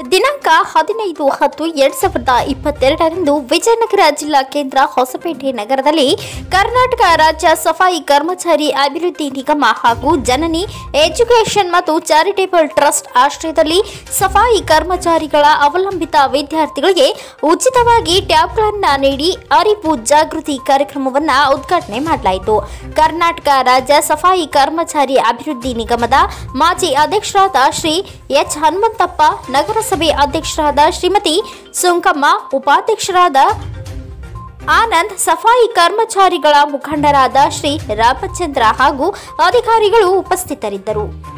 ದಿನಾಂಕ ಹದಿನೈದು ಹತ್ತು ಎರಡ್ ಸಾವಿರದ ಇಪ್ಪತ್ತೆರಡರಂದು ವಿಜಯನಗರ ಜಿಲ್ಲಾ ಕೇಂದ್ರ ಹೊಸಪೇಟೆ ನಗರದಲ್ಲಿ ಕರ್ನಾಟಕ ರಾಜ್ಯ ಸಫಾಯಿ ಕರ್ಮಚಾರಿ ಅಭಿವೃದ್ಧಿ ನಿಗಮ ಹಾಗೂ ಜನನಿ ಎಜುಕೇಷನ್ ಮತ್ತು ಚಾರಿಟೇಬಲ್ ಟ್ರಸ್ಟ್ ಆಶ್ರಯದಲ್ಲಿ ಸಫಾಯಿ ಕರ್ಮಚಾರಿಗಳ ಅವಲಂಬಿತ ವಿದ್ಯಾರ್ಥಿಗಳಿಗೆ ಉಚಿತವಾಗಿ ಟ್ಯಾಬ್ಗಳನ್ನು ನೀಡಿ ಅರಿವು ಜಾಗೃತಿ ಕಾರ್ಯಕ್ರಮವನ್ನು ಉದ್ಘಾಟನೆ ಮಾಡಲಾಯಿತು ಕರ್ನಾಟಕ ರಾಜ್ಯ ಸಫಾಯಿ ಕರ್ಮಚಾರಿ ಅಭಿವೃದ್ಧಿ ನಿಗಮದ ಮಾಜಿ ಅಧ್ಯಕ್ಷರಾದ ಶ್ರೀ ಎಚ್ ಹನುಮಂತಪ್ಪ ನಗರಸಭೆ ಅಧ್ಯಕ್ಷರಾದ ಶ್ರೀಮತಿ ಸುಂಕಮ್ಮ ಉಪಾಧ್ಯಕ್ಷರಾದ ಆನಂದ್ ಸಫಾಯಿ ಕರ್ಮಚಾರಿಗಳ ಮುಖಂಡರಾದ ಶ್ರೀ ರಾಮಚಂದ್ರ ಹಾಗೂ ಅಧಿಕಾರಿಗಳು ಉಪಸ್ಥಿತರಿದ್ದರು